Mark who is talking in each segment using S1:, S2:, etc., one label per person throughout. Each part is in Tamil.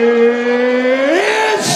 S1: It's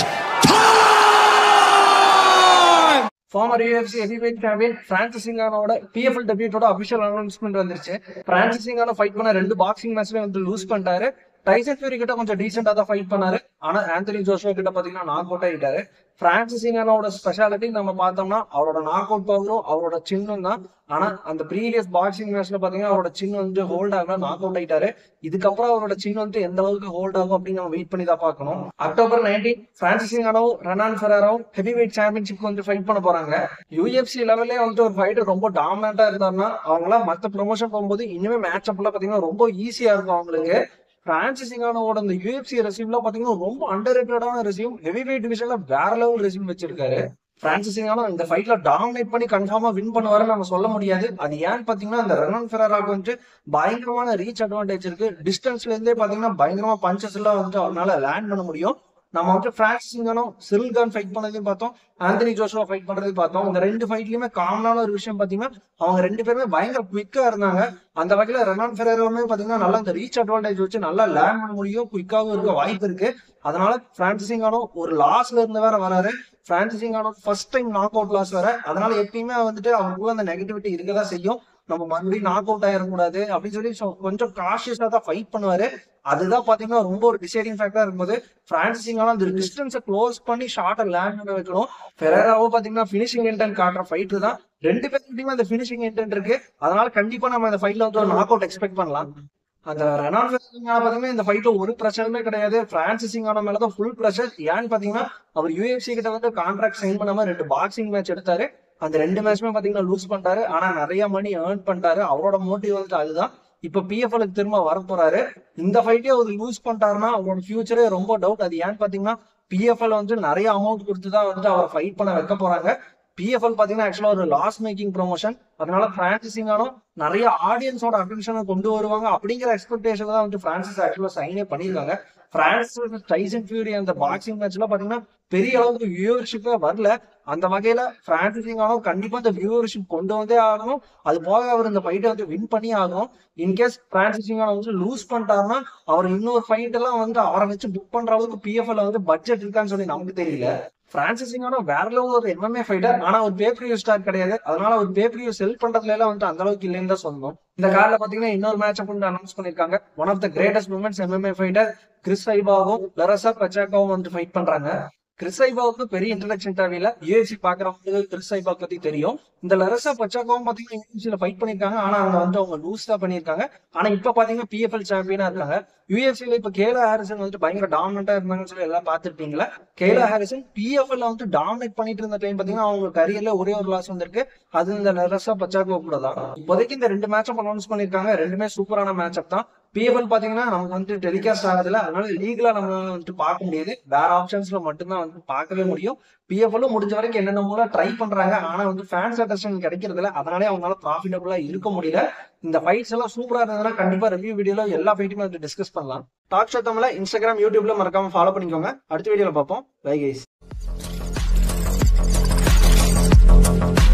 S1: time!
S2: Former UFC heavyweight champion Francis சிங்கானோட பிஎஃப்எல் டெபியூட்டோட அபிஷியல் அனௌன்ஸ்மெண்ட் வந்துருச்சு பிரான்சிஸ் சிங்கானோ ஃபைட் பண்ண ரெண்டு பாக்ஸிங் மேட்ச்ல வந்து லூஸ் பண்ணிட்டாரு டைசன் ஃபியூரி கிட்ட கொஞ்சம் டீசெண்டா தான் ஃபைட் பண்ணாரு ஆனா ஆந்தனி ஜோஷுவா கிட்ட பாத்தீங்கன்னா நாக் அவுட் ஆயிட்டாரு பிரான்சிஸ் சிங்கானோட ஸ்பெஷாலிட்டி நம்ம பார்த்தோம்னா அவரோட நாக் அவுட் பவரும் அவரோட சின்னும் தான் ஆனா அந்த ப்ரீவியஸ் பாக்ஸிங் மேட்ச்ல பாத்தீங்கன்னா அவரோட சின்ன வந்து ஹோல்ட் ஆகல நாக் அவுட் ஆயிட்டாரு இதுக்கப்புறம் அவரோட சின்ன வந்து எந்த அளவுக்கு ஹோல்ட் ஆகும் அப்படின்னு நம்ம வெயிட் பண்ணி தான் பார்க்கணும் அக்டோபர் நைன்டீன் பிரான்சிஸ் சிங்கானோவும் ரனான் ஃபெராராவும் ஹெவி வெயிட் சாம்பியன்ஷிப் வந்து ஃபைட் பண்ண போறாங்க யூஎஃப்சி லெவல்லே வந்துட்டு ஒரு ஃபைட்டர் ரொம்ப டாமினண்டா இருந்தாருன்னா அவங்களாம் மத்த ப்ரொமோஷன் போகும்போது இனிமே மேட்ச் அப்ல பாத்தீங்கன்னா ரொம்ப ஈஸியா இருக்கும் அவங்களுக்கு பிரான்சிஸ் சிங்கானோட இந்த யூஎஃப்சி ரெசியூம்ல பாத்தீங்கன்னா ரொம்ப அண்டர் ரேட்டடான ரெசியூம் ஹெவி வெயிட் டிவிஷன்ல வேற லெவல் ரெசியூம் வச்சிருக்காரு பிரான்சிஸ் சிங்கானோ இந்த ஃபைட்ல டாமினேட் பண்ணி கன்ஃபார்மா வின் பண்ணுவாருன்னு நம்ம சொல்ல முடியாது அது ஏன்னு பாத்தீங்கன்னா இந்த ரனன் ஃபெராராக்கு வந்துட்டு பயங்கரமான ரீச் அட்வான்டேஜ் இருக்கு டிஸ்டன்ஸ்ல இருந்தே பாத்தீங்கன்னா பயங்கரமா பஞ்சஸ் எல்லாம் வந்துட்டு அவரால் லேண்ட் பண்ண முடியும் நம்ம வந்து பிரான்சிஸ் சிங்கானும் சிரில் கான் ஃபைட் பண்ணதையும் பார்த்தோம் ஆந்தனி ஜோஷுவா ஃபைட் பண்றதையும் பார்த்தோம் இந்த ரெண்டு ஃபைட்லயுமே காமனான ஒரு விஷயம் பாத்தீங்கன்னா அவங்க ரெண்டு பேருமே பயங்கர குவிக்கா இருந்தாங்க அந்த வகையில ரெனான் ஃபெரேராவுமே பாத்தீங்கன்னா நல்லா இந்த ரீச் அட்வான்டேஜ் வச்சு நல்லா லேண்ட் பண்ண முடியும் குயிக்காகவும் இருக்க வாய்ப்பு இருக்கு அதனால பிரான்சிஸ் சிங்கானோ ஒரு லாஸ்ல இருந்து வேற வராரு Francis Ngannou first time knock out loss வேற அதனால எப்பயுமே வந்துட்டு அவங்களுக்குள்ள அந்த நெகட்டிவிட்டி இருக்கதான் செய்யும் நம்ம மறுபடியும் நாக் அவுட் ஆயிடக்கூடாது அப்படின்னு சொல்லி so கொஞ்சம் காஷியஸா தான் ஃபைட் பண்ணுவாரு அதுதான் பாத்தீங்கன்னா ரொம்ப ஒரு டிசைடிங் ஃபேக்டரா இருக்கும்போது பிரான்சிஸ் சிங்கானோ அந்த டிஸ்டன்ஸை க்ளோஸ் பண்ணி ஷார்ட்டை லேண்ட் பண்ண வைக்கணும் ஃபெரேராவோ பாத்தீங்கன்னா ஃபினிஷிங் இன்டென்ட் காட்டுற ஃபைட் தான் ரெண்டு பேருக்கிட்டையுமே அந்த ஃபினிஷிங் இன்டென்ட் இருக்கு அதனால கண்டிப்பா நம்ம இந்த ஃபைட்ல வந்து ஒரு நாக் அவுட் எக்ஸ்பெக்ட் பண்ணலாம் அந்த ரெனால்ட் பாத்தீங்கன்னா இந்த ஃபைட்ல ஒரு பிரச்சனையுமே கிடையாது பிரான்சிஸ் சிங்கானோ மேலதான் ஃபுல் ப்ரெஷர் ஏன்னு பாத்தீங்கன்னா அவர் யூஎஃப்சி கிட்ட வந்து கான்ட்ராக்ட் சைன் பண்ணாம ரெண்டு பாக்ஸிங் மேட்ச் எடுத்தாரு அந்த ரெண்டு மேட்ச்மே பாத்தீங்கன்னா லூஸ் பண்ணிட்டாரு ஆனா நிறைய மணி ஏர்ன் பண்ணிட்டாரு அவரோட மோட்டிவ் வந்துட்டு அதுதான் இப்ப பிஎஃப்எலுக்கு திரும்ப வர போறாரு இந்த ஃபைட்டே அவர் லூஸ் பண்ணிட்டாருன்னா அவரோட ஃபியூச்சரே ரொம்ப டவுட் அது ஏன்னு பாத்தீங்கன்னா பிஎஃப்எல் வந்து நிறைய அமௌண்ட் கொடுத்து தான் வந்துட்டு அவரை ஃபைட் பண்ண வைக்க போறாங்க பிஎஃப்எல் பாத்தீங்கன்னா ஆக்சுவலா ஒரு லாஸ் மேக்கிங் ப்ரொமோஷன் அதனால பிரான்சிஸ் சிங்கானோ நிறைய ஆடியன்ஸோட அட்டென்ஷனை கொண்டு வருவாங்க அப்படிங்கிற எக்ஸ்பெக்டேஷன் தான் வந்து பிரான்சிஸ் ஆக்சுவலா சைனே பண்ணியிருக்காங்க பிரான்சிஸ் டைசன் ஃபியூரி அந்த பாக்ஸிங் மேட்ச்ல பாத்தீங்கன்னா பெரிய அளவுக்கு வியூவர்ஷிப்பே வரல அந்த வகையில பிரான்சிஸ் சிங்கானோ கண்டிப்பா இந்த வியூவர்ஷிப் கொண்டு வந்தே ஆகணும் அது போக அவர் இந்த ஃபைட்டை வந்து வின் பண்ணி ஆகணும் இன்கேஸ் பிரான்சிஸ் சிங்கானோ வந்து லூஸ் பண்ணிட்டாருன்னா அவர் இன்னொரு ஃபைட் எல்லாம் வந்து அவரை வச்சு புக் பண்ற அளவுக்கு பிஎஃப்எல் வந்து பட்ஜெட் இருக்கான்னு சொல்லி நமக்கு தெரியல பிரான்சிஸ் சிங்கானோ வேற லெவல் ஒரு எம்எம்ஏ ஃபைட்டர் ஆனா ஒரு பேப்ரியூ ஸ்டார் கிடையாது அதனால ஒரு பேப்ரியூ செல் பண்றதுல எல்லாம் வந்து அந்த அளவுக்கு இல்லைன்னு தான் சொல்லணும் இந்த கார்ல பாத்தீங்கன்னா இன்னொரு மேட்ச் வந்து அனௌன்ஸ் பண்ணிருக்காங்க one of the greatest moments MMA fighter Cris ஐபாவும் லரசா பச்சாக்காவும் வந்து ஃபைட் பண்றாங்க கிறிஸ் ஐபாவுக்கு பெரிய இன்ட்ரடக்ஷன் தேவையில்ல யூஎஃப்சி பாக்குறவங்களுக்கு கிறிஸ் ஐபா பத்தி தெரியும் இந்த லரசா பச்சாக்காவும் பாத்தீங்கன்னா யூஎஃப்சில ஃபைட் பண்ணிருக்காங்க ஆனா அவங்க வந்து அவங்க லூஸ் தான் பண்ணிருக்காங்க ஆனா இப்ப பாத்தீங்கன்னா பிஎஃப்எல் சாம்பியனா இருக்காங்க யூஎஃப்சில இப்ப கேலா ஹாரிசன் வந்துட்டு பயங்கர டாமினண்டா இருந்தாங்கன்னு சொல்லி எல்லாம் பாத்துருப்பீங்களா கேலா ஹாரிசன் பிஎஃப்எல் வந்து டாமினேட் பண்ணிட்டு இருந்த டைம் பாத்தீங்கன்னா அவங்க கரியர்ல ஒரே ஒரு லாஸ் வந்திருக்கு அது இந்த லரசா பச்சாக்கோ கூட தான் இப்போதைக்கு இந்த ரெண்டு மேட்சும் அனௌன்ஸ் பண்ணிருக்காங்க ரெண்டுமே சூப்பரான மேட்ச் தான் பிஎஃப்எல் பாத்தீங்கன்னா நமக்கு வந்து டெலிகாஸ்ட் ஆகுதுல அதனால லீகலா நம்ம வந்துட்டு பார்க்க முடியாது வேற ஆப்ஷன்ஸ்ல மட்டும்தான் வந்து பார்க்கவே முடியும் பிஎஃப்எல்லும் முடிஞ்ச வரைக்கும் என்னென்ன ட்ரை பண்றாங்க ஆனா வந்து ஃபேன்ஸ் அட்டென்ஷன் கிடைக்கிறது இல்ல அதனாலே அவங்களால ப்ராஃபிட்டபுளா இருக்க முடியல இந்த ஃபைட்ஸ் எல்லாம் சூப்பரா இருந்ததுன்னா கண்டிப்பா ரிவ்யூ வீடியோல எல்லா ஃபைட்டுமே வந்து டிஸ்கஸ் பண்ணலாம் டாக் ஷோ தமிழ்ல இன்ஸ்டாகிராம் யூடியூப்ல மறக்காம ஃபாலோ பண்ணிக்கோங்க அடுத்த வீடியோல பார்ப்போம் பை கைஸ்